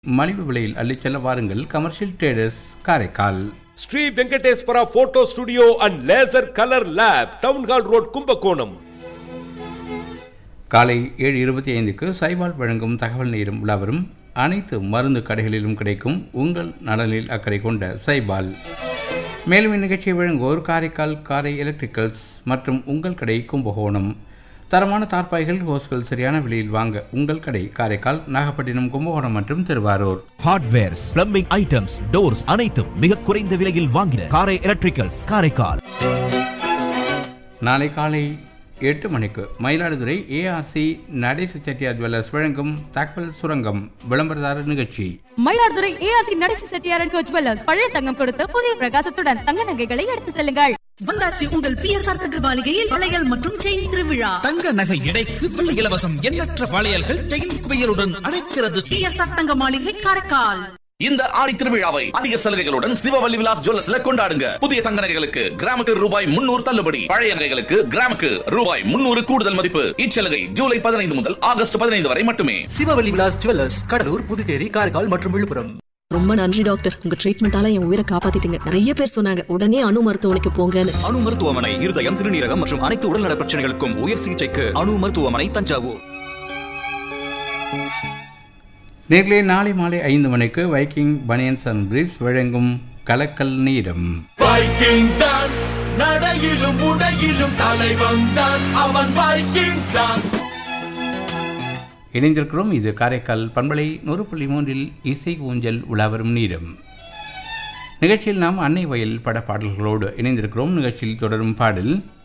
மலிவு விலையில் அள்ளிச் செல்ல வாருங்கள் commercial traders Karaikal Sri Venkateswara photo studio and laser colour lab town hall road Kumbakonam காலை ஏழு இருபத்தி ஐந்துக்கு சைபால் வழங்கும் தகவல் நேரம் உலாவரும் அனைத்து மருந்து கடைகளிலும் கிடைக்கும் உங்கள் நலனில் அக்கறை கொண்ட சைபால் மேலும் இந்நிகழ்ச்சியை வழங்குவோர் காரைக்கால் காரை எலக்ட்ரிக்கல்ஸ் மற்றும் உங்கள் கடை கும்பகோணம் தரமான தார்பாய்கள் ஹோஸ்கள் சரியான விலையில் வாங்க உங்கள் கடை காரைக்கால் நாகப்பட்டினம் கும்பகோணம் மற்றும் Thiruvarur hardwares plumbing items doors அனைத்தும் மிக குறைந்த விலையில் வாங்கின காரை எலக்ட்ரிக்கல்ஸ் காரைக்கால் நாளை காலை எட்டு மணிக்கு மயிலாடுதுறை ஏஆர்சி நடேச செட்டியார் ஜுவல்லர்ஸ் வழங்கும் தகவல் சுரங்கம் விளம்பரதாரர் நிகழ்ச்சி மயிலாடுதுறை ஏஆர்சி நடேசி செட்டியாரன் கோச் ஜுவல்லர்ஸ் பழைய தங்கம் கொடுத்து புதிய பிரகாசத்துடன் தங்க நகைகளை எடுத்து செல்லுங்கள் வந்தாச்சு உங்கள் பிஎஸ்ஆர் தங்க மாளிகையில் வளையல் மற்றும் செயின் திருவிழா தங்க நகை எடைக்கு வெள்ளி இலவசம் எண்ணற்ற வளையல்கள் செயின் குவியலுடன் அழைக்கிறது பிஎஸ்ஆர் தங்க மாளிகை காரைக்கால் இந்த ஆடி திருவிழாவை அதிக சலுகைகளுடன் சிவவல்லி விலாஸ் ஜுவல்லர்ஸ்ல கொண்டாடுங்க புதிய தங்க நகைகளுக்கு கிராமுக்கு ரூபாய் முன்னூறு தள்ளுபடி பழைய நகைகளுக்கு கிராமுக்கு ரூபாய் முன்னூறு கூடுதல் மதிப்பு இச்சலுகை ஜூலை பதினைந்து முதல் ஆகஸ்ட் பதினைந்து வரை மட்டுமே சிவவல்லி விலாஸ் ஜுவல்லர்ஸ் கடலூர் புதுச்சேரி காரைக்கால் மற்றும் விழுப்புரம் ரொம்ப நன்றி டாக்டர் உங்க ட்ரீட்மெண்டால என் உயிரை காப்பாத்திட்டீங்க நிறைய பேர் சொன்னாங்க உடனே அணு மருத்துவமனைக்கு போங்கன்னு அணு மருத்துவமனை இருதயம் சிறுநீரகம் மற்றும் அனைத்து உடல்நல பிரச்சனைகளுக்கும் உயர் சிகிச்சைக்கு அணு மருத்துவமனை தஞ்சாவூர் நேர்களே நாளை மாலை ஐந்து மணிக்கு வைக்கிங் பனியன்ஸ் அண்ட் பிரீஃப்ஸ் வழங்கும் கலக்கல் நீரம் வைக்கிங் தான் நடையிலும் உடையிலும் தலைவன் தான் அவன் வைக்கிங் தான் இணைந்திருக்கிறோம் இது காரைக்கால் பண்பலை நூறு புள்ளி மூன்றில் இசை ஊஞ்சல் உலாவரும் நீரம் நிகழ்ச்சியில் நாம் அன்னை வயல் பட பாடல்களோடு இணைந்திருக்கிறோம் நிகழ்ச்சியில் தொடரும் பாடல்